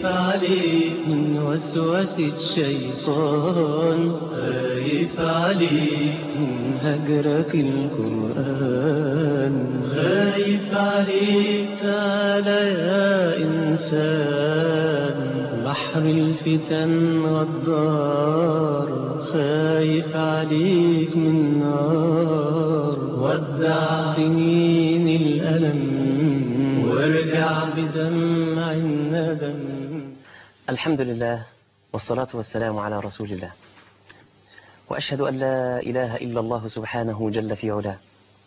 خايف عليك من وسوسة الشيطان خايف عليك من هجرك القرآن خايف عليك تعالى يا إنسان بحر الفتن غدار خايف عليك من نار ودع سنين الألم وارجع بدمع الندم الحمد لله والصلاة والسلام على رسول الله وأشهد أن لا إله إلا الله سبحانه جل في علاه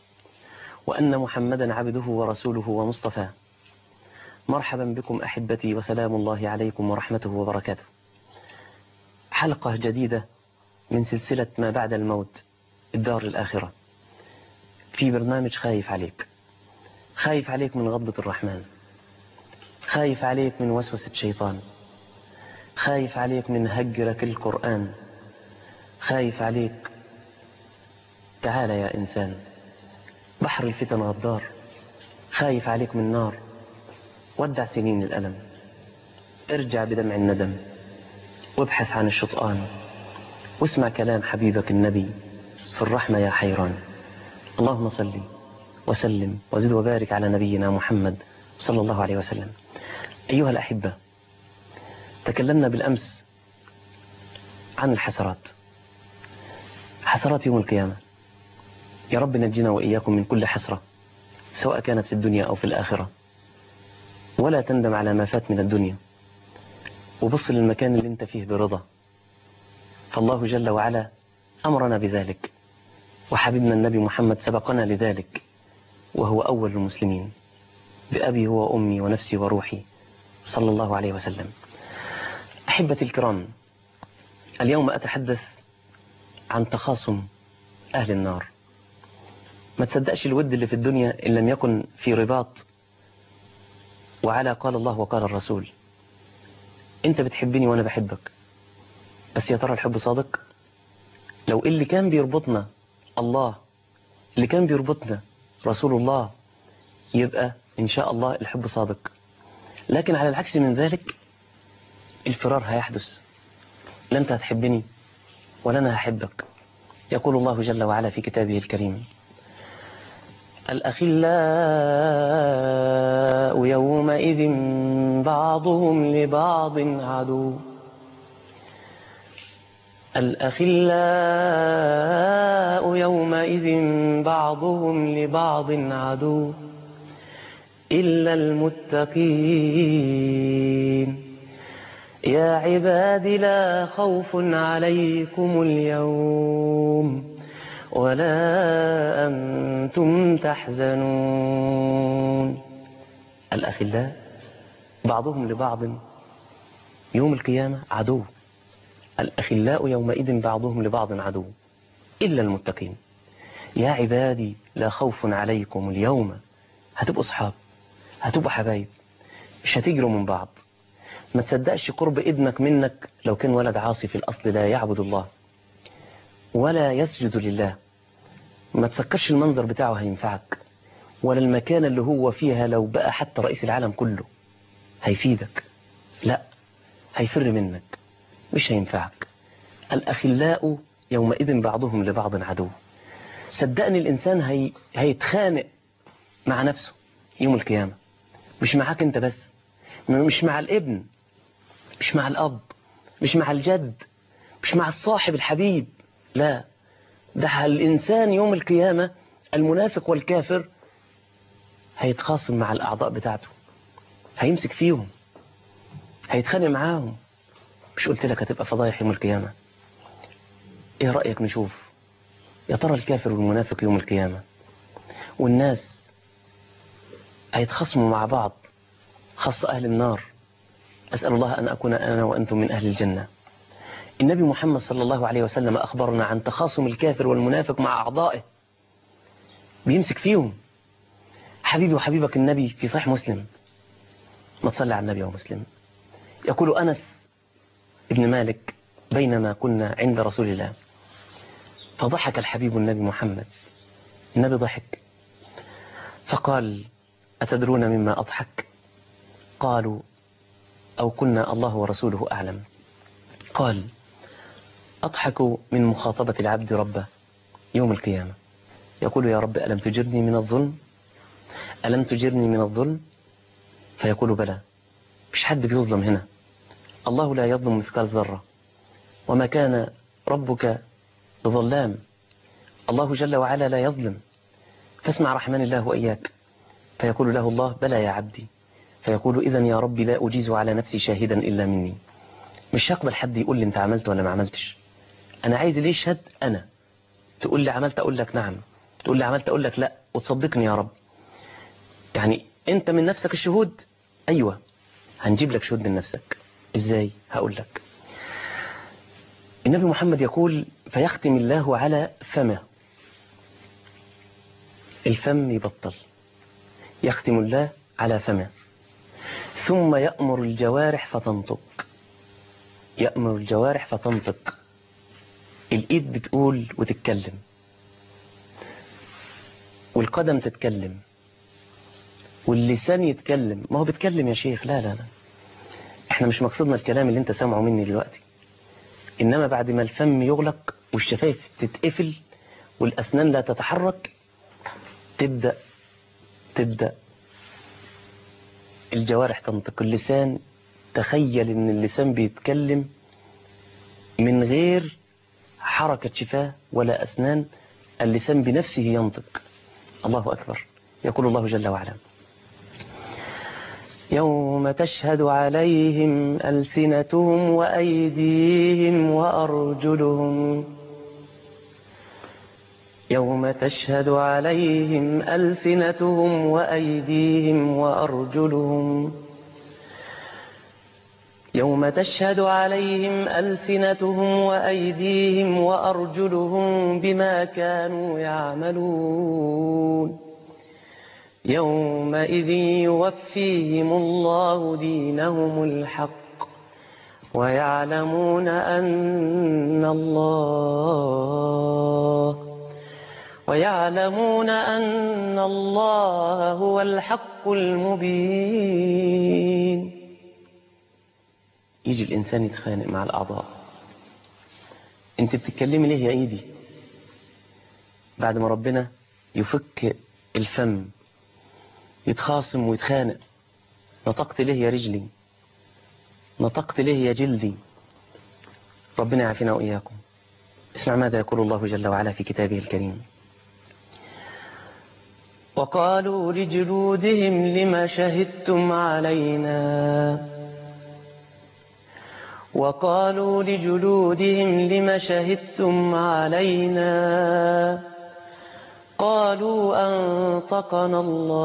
وأن محمدا عبده ورسوله ومصطفاه مرحبا بكم أحبتي وسلام الله عليكم ورحمته وبركاته حلقة جديدة من سلسلة ما بعد الموت الدار الآخرة في برنامج خايف عليك خايف عليك من غضبة الرحمن خايف عليك من وسوسة الشيطان خايف عليك من هجرك القرآن خايف عليك تعال يا إنسان بحر الفتن غدار خايف عليك من نار ودع سنين الألم ارجع بدمع الندم وابحث عن الشطآن واسمع كلام حبيبك النبي في الرحمة يا حيران اللهم صل وسلم وزد وبارك على نبينا محمد صلى الله عليه وسلم أيها الأحبة تكلمنا بالأمس عن الحسرات حسرات يوم القيامة يا رب نجينا وإياكم من كل حسرة سواء كانت في الدنيا أو في الآخرة ولا تندم على ما فات من الدنيا وبص للمكان اللي انت فيه برضا فالله جل وعلا أمرنا بذلك وحبيبنا النبي محمد سبقنا لذلك وهو أول المسلمين بأبي هو وأمي ونفسي وروحي صلى الله عليه وسلم أحبتي الكرام اليوم أتحدث عن تخاصم أهل النار ما تصدقش الود اللي في الدنيا إن لم يكن في رباط وعلى قال الله وقال الرسول انت بتحبني وانا بحبك بس يا ترى الحب صادق لو اللي كان بيربطنا الله اللي كان بيربطنا رسول الله يبقى ان شاء الله الحب صادق لكن على العكس من ذلك الفرار هيحدث لا انت هتحبني ولا انا هحبك يقول الله جل وعلا في كتابه الكريم الأخلاء يومئذ بعضهم لبعض عدو الأخلاء يومئذ بعضهم لبعض عدو إلا المتقين يا عباد لا خوف عليكم اليوم ولا أنتم تحزنون الأخلاء بعضهم لبعض يوم القيامة عدو الأخلاء يومئذ بعضهم لبعض عدو إلا المتقين يا عبادي لا خوف عليكم اليوم هتبقوا أصحاب هتبقوا حبايب مش هتجروا من بعض ما تصدقش قرب ابنك منك لو كان ولد عاصي في الأصل لا يعبد الله ولا يسجد لله ما تفكرش المنظر بتاعه هينفعك ولا المكان اللي هو فيها لو بقى حتى رئيس العالم كله هيفيدك لا هيفر منك مش هينفعك الأخلاء يومئذ بعضهم لبعض عدو صدقني الإنسان هي... هيتخانق مع نفسه يوم القيامة مش معاك انت بس مش مع الابن مش مع الأب مش مع الجد مش مع الصاحب الحبيب لا ده الإنسان يوم القيامة المنافق والكافر هيتخاصم مع الأعضاء بتاعته هيمسك فيهم هيتخانق معاهم مش قلت لك هتبقى فضايح يوم القيامة ايه رأيك نشوف يا ترى الكافر والمنافق يوم القيامة والناس هيتخاصموا مع بعض خاصة أهل النار أسأل الله أن أكون أنا وأنتم من أهل الجنة النبي محمد صلى الله عليه وسلم أخبرنا عن تخاصم الكافر والمنافق مع أعضائه بيمسك فيهم حبيبي وحبيبك النبي في صحيح مسلم ما تصلي على النبي ومسلم يقول أنس ابن مالك بينما كنا عند رسول الله فضحك الحبيب النبي محمد النبي ضحك فقال أتدرون مما أضحك قالوا أو كنا الله ورسوله أعلم قال أضحك من مخاطبة العبد ربه يوم القيامة يقول يا رب ألم تجرني من الظلم ألم تجرني من الظلم فيقول بلى مش حد بيظلم هنا الله لا يظلم مثقال ذرة وما كان ربك بظلام الله جل وعلا لا يظلم فاسمع رحمن الله وإياك فيقول له الله بلى يا عبدي فيقول إذا يا ربي لا أجيز على نفسي شاهدا إلا مني مش هقبل حد يقول لي أنت عملت ولا ما عملتش أنا عايز ليه شهد أنا تقول لي عملت أقول لك نعم تقول لي عملت أقول لك لا وتصدقني يا رب يعني أنت من نفسك الشهود أيوة هنجيب لك شهود من نفسك إزاي هقول لك النبي محمد يقول فيختم الله على فمه الفم يبطل يختم الله على فمه ثم يأمر الجوارح فتنطق يأمر الجوارح فتنطق الإيد بتقول وتتكلم والقدم تتكلم واللسان يتكلم ما هو بيتكلم يا شيخ لا لا لا احنا مش مقصودنا الكلام اللي انت سامعه مني دلوقتي انما بعد ما الفم يغلق والشفايف تتقفل والاسنان لا تتحرك تبدأ تبدأ الجوارح تنطق اللسان تخيل ان اللسان بيتكلم من غير حركة شفاه ولا أسنان اللسان بنفسه ينطق الله أكبر يقول الله جل وعلا يوم تشهد عليهم ألسنتهم وأيديهم وأرجلهم يوم تشهد عليهم ألسنتهم وأيديهم وأرجلهم يوم تشهد عليهم ألسنتهم وأيديهم وأرجلهم بما كانوا يعملون يومئذ يوفيهم الله دينهم الحق ويعلمون أن الله ويعلمون أن الله هو الحق المبين يجي الإنسان يتخانق مع الأعضاء أنت بتتكلمي ليه يا إيدي بعد ما ربنا يفك الفم يتخاصم ويتخانق نطقت ليه يا رجلي نطقت ليه يا جلدي ربنا يعافينا وإياكم اسمع ماذا يقول الله جل وعلا في كتابه الكريم وقالوا لجلودهم لما شهدتم علينا وقالوا لجلودهم لم شهدتم علينا قالوا أنطقنا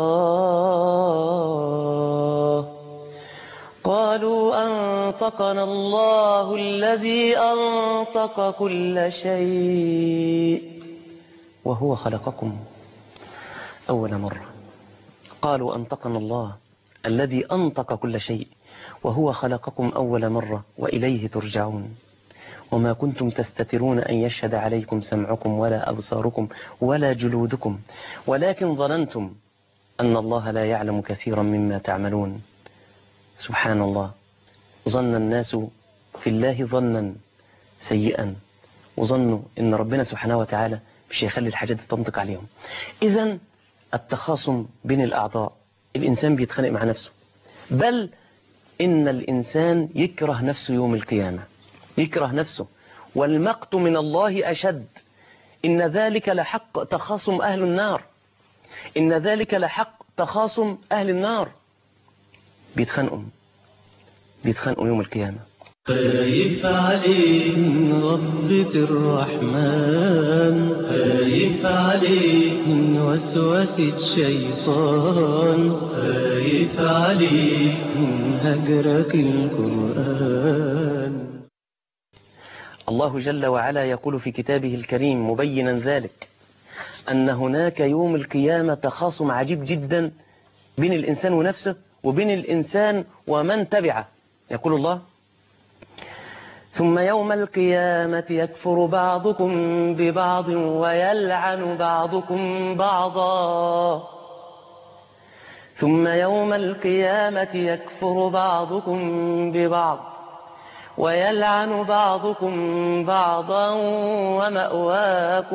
الله قالوا أنطقنا الله الذي أنطق كل شيء وهو خلقكم أول مرة قالوا أنطقنا الله الذي أنطق كل شيء وهو خلقكم أول مرة وإليه ترجعون وما كنتم تستترون أن يشهد عليكم سمعكم ولا أبصاركم ولا جلودكم ولكن ظننتم أن الله لا يعلم كثيرا مما تعملون سبحان الله ظن الناس في الله ظنا سيئا وظنوا أن ربنا سبحانه وتعالى مش هيخلي الحاجات دي تنطق عليهم إذا التخاصم بين الأعضاء الإنسان بيتخانق مع نفسه بل إن الإنسان يكره نفسه يوم القيامة يكره نفسه والمقت من الله أشد إن ذلك لحق تخاصم أهل النار إن ذلك لحق تخاصم أهل النار بيتخانقوا بيتخانقوا يوم القيامة خايف عليك من غضبة الرحمن خايف عليك من وسوسة الشيطان خايف عليك من هجرك القرآن الله جل وعلا يقول في كتابه الكريم مبينا ذلك أن هناك يوم القيامة تخاصم عجيب جدا بين الإنسان ونفسه وبين الإنسان ومن تبعه يقول الله ثم يوم القيامة يكفر بعضكم ببعض ويلعن بعضكم بعضا ثم يوم القيامة يكفر بعضكم ببعض ويلعن بعضكم بعضا ومأواكم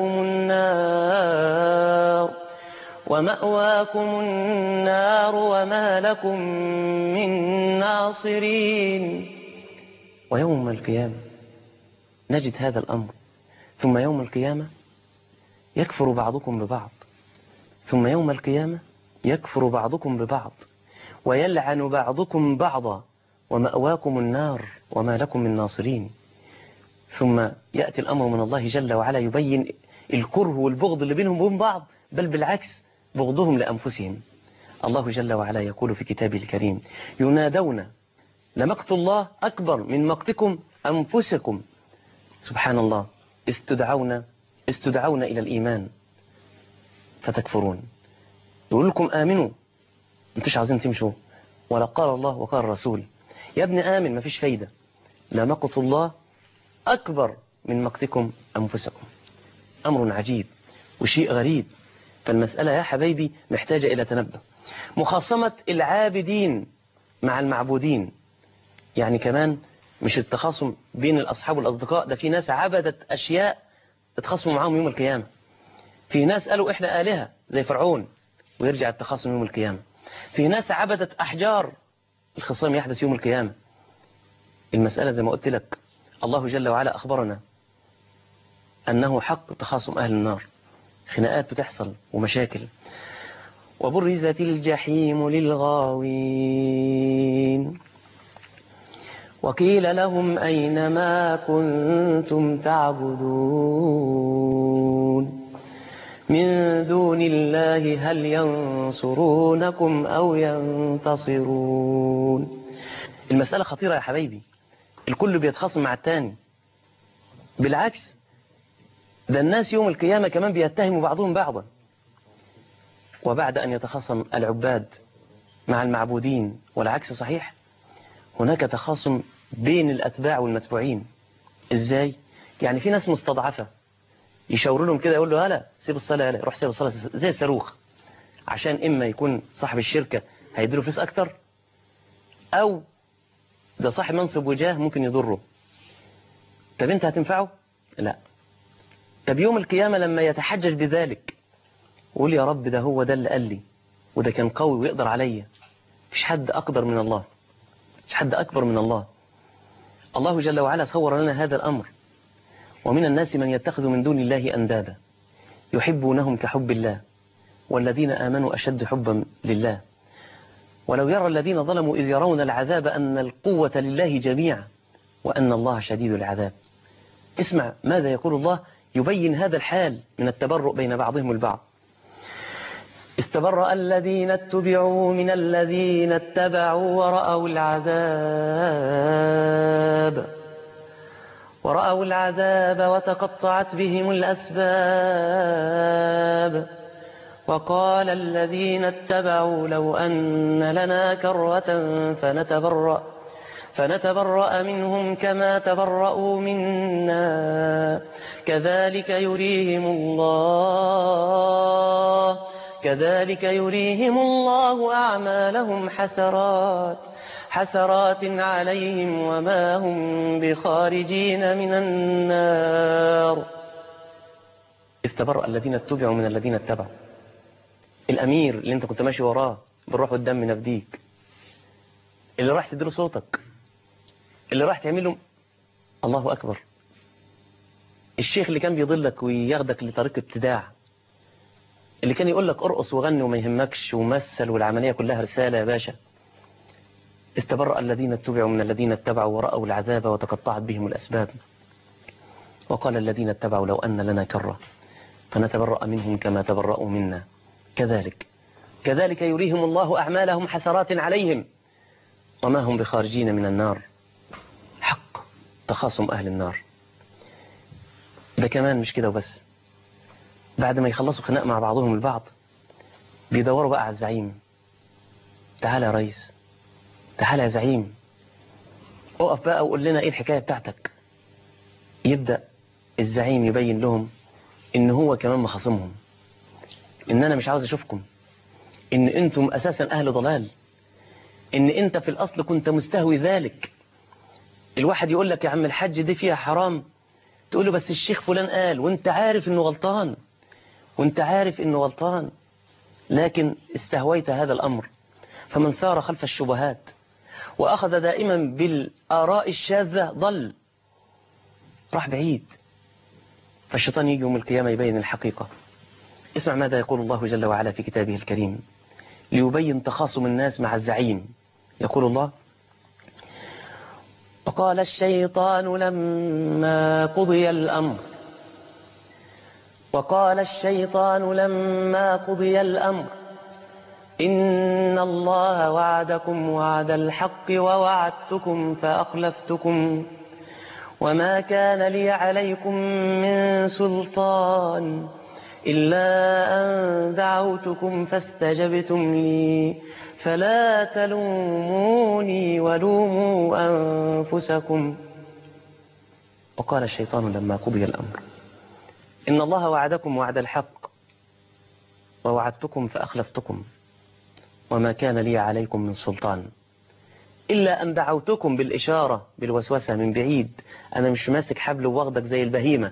النار ومأواكم النار وما لكم من ناصرين ويوم القيامة نجد هذا الأمر ثم يوم القيامة يكفر بعضكم ببعض ثم يوم القيامة يكفر بعضكم ببعض ويلعن بعضكم بعضا ومأواكم النار وما لكم من ناصرين ثم يأتي الأمر من الله جل وعلا يبين الكره والبغض اللي بينهم وبين بعض بل بالعكس بغضهم لأنفسهم الله جل وعلا يقول في كتابه الكريم ينادون لمقت الله أكبر من مقتكم أنفسكم سبحان الله استدعون استدعون إلى الإيمان فتكفرون يقول لكم آمنوا انتوش عاوزين تمشوا ولا قال الله وقال الرسول يا ابن آمن ما فيش فايدة لمقت الله أكبر من مقتكم أنفسكم أمر عجيب وشيء غريب فالمسألة يا حبايبي محتاجة إلى تنبه مخاصمة العابدين مع المعبودين يعني كمان مش التخاصم بين الأصحاب والأصدقاء ده في ناس عبدت أشياء اتخاصموا معاهم يوم القيامة في ناس قالوا إحنا آلهة زي فرعون ويرجع التخاصم يوم القيامة في ناس عبدت أحجار الخصام يحدث يوم القيامة المسألة زي ما قلت لك الله جل وعلا أخبرنا أنه حق تخاصم أهل النار خناقات بتحصل ومشاكل وبرزت الجحيم للغاوين وقيل لهم أين ما كنتم تعبدون من دون الله هل ينصرونكم أو ينتصرون المسألة خطيرة يا حبايبي الكل بيتخاصم مع التاني بالعكس ده الناس يوم القيامة كمان بيتهموا بعضهم بعضا وبعد أن يتخاصم العباد مع المعبودين والعكس صحيح هناك تخاصم بين الأتباع والمتبوعين إزاي؟ يعني في ناس مستضعفة يشاوروا لهم كده يقول له هلا سيب الصلاة هلا روح سيب الصلاة زي الصاروخ عشان إما يكون صاحب الشركة هيديله فلوس أكتر أو ده صاحب منصب وجاه ممكن يضره طب أنت هتنفعه؟ لا طب يوم القيامة لما يتحجج بذلك ويقول يا رب ده هو ده اللي قال لي وده كان قوي ويقدر عليا مفيش حد أقدر من الله مفيش حد أكبر من الله الله جل وعلا صور لنا هذا الأمر ومن الناس من يتخذ من دون الله أندادا يحبونهم كحب الله والذين آمنوا أشد حبا لله ولو يرى الذين ظلموا إذ يرون العذاب أن القوة لله جميعا وأن الله شديد العذاب اسمع ماذا يقول الله يبين هذا الحال من التبرؤ بين بعضهم البعض استبرأ الذين اتبعوا من الذين اتبعوا ورأوا العذاب ورأوا العذاب وتقطعت بهم الأسباب وقال الذين اتبعوا لو أن لنا كرة فنتبرأ فنتبرأ منهم كما تبرأوا منا كذلك يريهم الله كذلك يريهم الله أعمالهم حسرات حسرات عليهم وما هم بخارجين من النار استبرأ الذين اتبعوا من الذين اتبعوا الأمير اللي انت كنت ماشي وراه بالروح والدم نفديك اللي راح تديله صوتك اللي راح تعمل له الله أكبر الشيخ اللي كان بيضلك وياخدك لطريق ابتداع اللي كان يقول لك ارقص وغني وما يهمكش ومثل والعملية كلها رسالة يا باشا استبرأ الذين اتبعوا من الذين اتبعوا ورأوا العذاب وتقطعت بهم الأسباب وقال الذين اتبعوا لو أن لنا كرة فنتبرأ منهم كما تبرأوا منا كذلك كذلك يريهم الله أعمالهم حسرات عليهم وما هم بخارجين من النار حق تخاصم أهل النار ده كمان مش كده وبس بعد ما يخلصوا خناق مع بعضهم البعض بيدوروا بقى على الزعيم تعال يا ريس تعال يا زعيم اقف بقى وقول لنا ايه الحكاية بتاعتك يبدأ الزعيم يبين لهم ان هو كمان مخاصمهم ان انا مش عاوز اشوفكم إن أنتم أساسا أهل ضلال إن أنت في الأصل كنت مستهوي ذلك الواحد يقول لك يا عم الحج دي فيها حرام تقول له بس الشيخ فلان قال وانت عارف انه غلطان وانت عارف انه غلطان لكن استهويت هذا الأمر فمن سار خلف الشبهات وأخذ دائما بالآراء الشاذة ضل راح بعيد فالشيطان يجي يوم القيامة يبين الحقيقة اسمع ماذا يقول الله جل وعلا في كتابه الكريم ليبين تخاصم الناس مع الزعيم يقول الله وقال الشيطان لما قضي الأمر وقال الشيطان لما قضي الأمر إن الله وعدكم وعد الحق ووعدتكم فأخلفتكم وما كان لي عليكم من سلطان إلا أن دعوتكم فاستجبتم لي فلا تلوموني ولوموا أنفسكم وقال الشيطان لما قضي الأمر إن الله وعدكم وعد الحق ووعدتكم فأخلفتكم وما كان لي عليكم من سلطان إلا أن دعوتكم بالإشارة بالوسوسة من بعيد أنا مش ماسك حبل واخدك زي البهيمة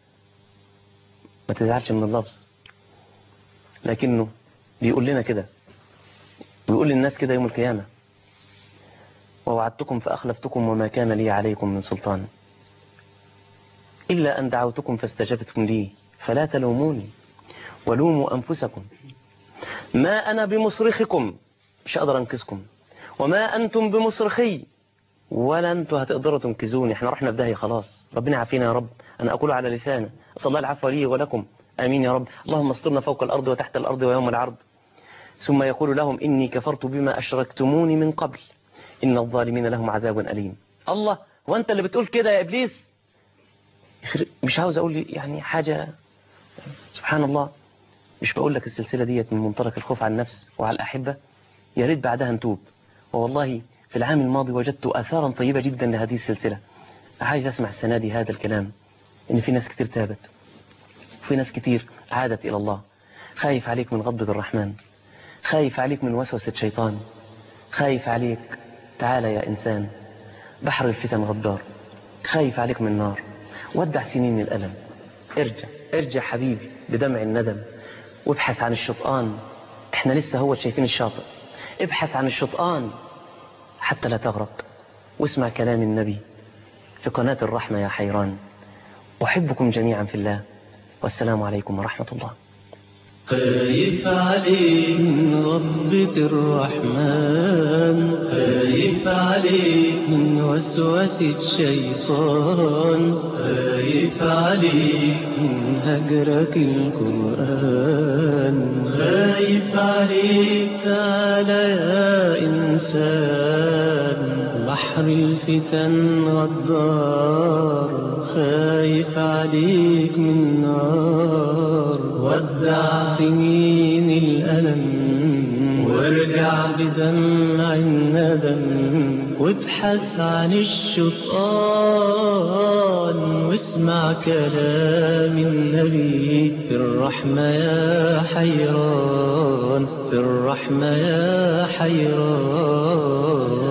ما تزعلش من اللفظ لكنه بيقول لنا كده بيقول للناس كده يوم القيامة ووعدتكم فأخلفتكم وما كان لي عليكم من سلطان إلا أن دعوتكم فاستجبتم لي فلا تلوموني ولوموا أنفسكم ما أنا بمصرخكم مش أقدر أنقذكم وما أنتم بمصرخي ولا أنتم هتقدروا تنقذوني احنا رحنا في داهية خلاص ربنا عافينا يا رب أنا أقول على لسانه أسأل الله العفو لي ولكم آمين يا رب اللهم استرنا فوق الأرض وتحت الأرض ويوم العرض ثم يقول لهم إني كفرت بما أشركتموني من قبل إن الظالمين لهم عذاب أليم الله وأنت اللي بتقول كده يا إبليس مش عاوز أقول يعني حاجة سبحان الله مش بقول لك السلسلة ديت من منطلق الخوف على النفس وعلى الأحبة يا ريت بعدها نتوب والله في العام الماضي وجدت آثارا طيبة جدا لهذه السلسلة عايز أسمع السنة دي هذا الكلام إن في ناس كتير تابت وفي ناس كتير عادت إلى الله خايف عليك من غضبة الرحمن خايف عليك من وسوسة شيطان خايف عليك تعالى يا إنسان بحر الفتن غدار خايف عليك من نار ودع سنين الألم ارجع ارجع حبيبي بدمع الندم وابحث عن الشطآن احنا لسه هو شايفين الشاطئ ابحث عن الشطآن حتى لا تغرق واسمع كلام النبي في قناة الرحمة يا حيران أحبكم جميعا في الله والسلام عليكم ورحمة الله خايف عليك من غضبة الرحمن خايف عليك من وسوسة الشيطان خايف عليك من هجرك القرآن خايف عليك تعالى يا إنسان بحر الفتن غدار خايف عليك من نار ودع سنين الألم وارجع بدمع الندم وابحث عن الشطآن واسمع كلام النبي في الرحمة يا حيران في الرحمة يا حيران